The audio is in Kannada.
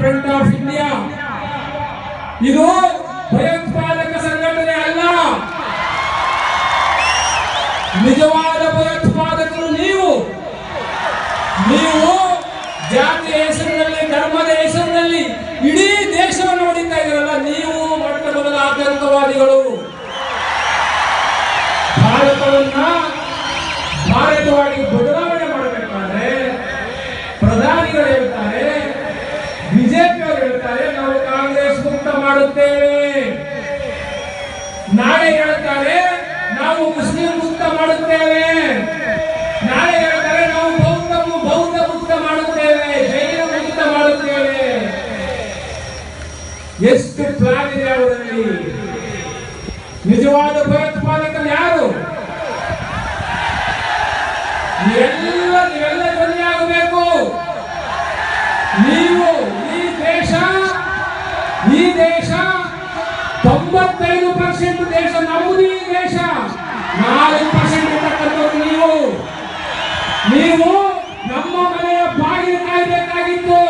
ಫ್ರಂಟ್ ಆಫ್ ಇಂಡಿಯಾ ಇದು ಭಯೋತ್ಪಾದಕ ಸಂಘಟನೆ ಅಲ್ಲ ನಿಜವಾದ ಭಯೋತ್ಪಾದಕರು ನೀವು ನೀವು ಜಾತಿಯ ಹೆಸರಿನಲ್ಲಿ ಧರ್ಮದ ಹೆಸರಿನಲ್ಲಿ ಇಡೀ ದೇಶವನ್ನು ಹೊಡಿತಾ ಇದ್ದೀರಲ್ಲ ನೀವು ಮೊಟ್ಟ ಮೊದಲ ಆತಂಕವಾದಿಗಳು ಭಾರತವನ್ನ ಭಾರತವಾಗಿ ಬದಲಾವಣೆ ಮಾಡಬೇಕಾದ್ರೆ ಪ್ರಧಾನಿಗಳು ಹೇಳ್ತಾರೆ ಬಿಜೆಪಿಯವರು ಹೇಳ್ತಾರೆ ನಾವು ಕಾಂಗ್ರೆಸ್ ಮುಕ್ತ ಮಾಡುತ್ತೇವೆ ನಾಳೆ ಹೇಳ್ತಾರೆ ನಾವು ಮುಸ್ಲಿಂ ಮುಕ್ತ ಮಾಡುತ್ತೇವೆ ನಾಳೆ ಹೇಳ್ತಾರೆ ನಾವು ಬೌದ್ಧ ಬೌದ್ಧ ಮುಕ್ತ ಮಾಡುತ್ತೇವೆ ಜೈನ ಮುಕ್ತ ಮಾಡುತ್ತೇವೆ ಎಷ್ಟು ಪ್ಲಾನ್ ಇದೆ ಅವರಲ್ಲಿ ನಿಜವಾದ ಭಯೋತ್ಪಾದಕರು ಯಾರು ನೀವೆಲ್ಲ ನೀವೆಲ್ಲ ಧ್ವನಿಯಾಗಬೇಕು ನೀವು ಈ ದೇಶ ಈ ದೇಶ ತೊಂಬತ್ತೈದು ಪರ್ಸೆಂಟ್ ದೇಶ ನಮ್ಮದು ಈ ದೇಶ ನಾಲ್ಕು ಪರ್ಸೆಂಟ್ ಇರ್ತಕ್ಕಂಥವ್ರು ನೀವು ನೀವು ನಮ್ಮ ಮನೆಯ ಬಾಗಿಲು ಕಾಯ್ಬೇಕಾಗಿತ್ತು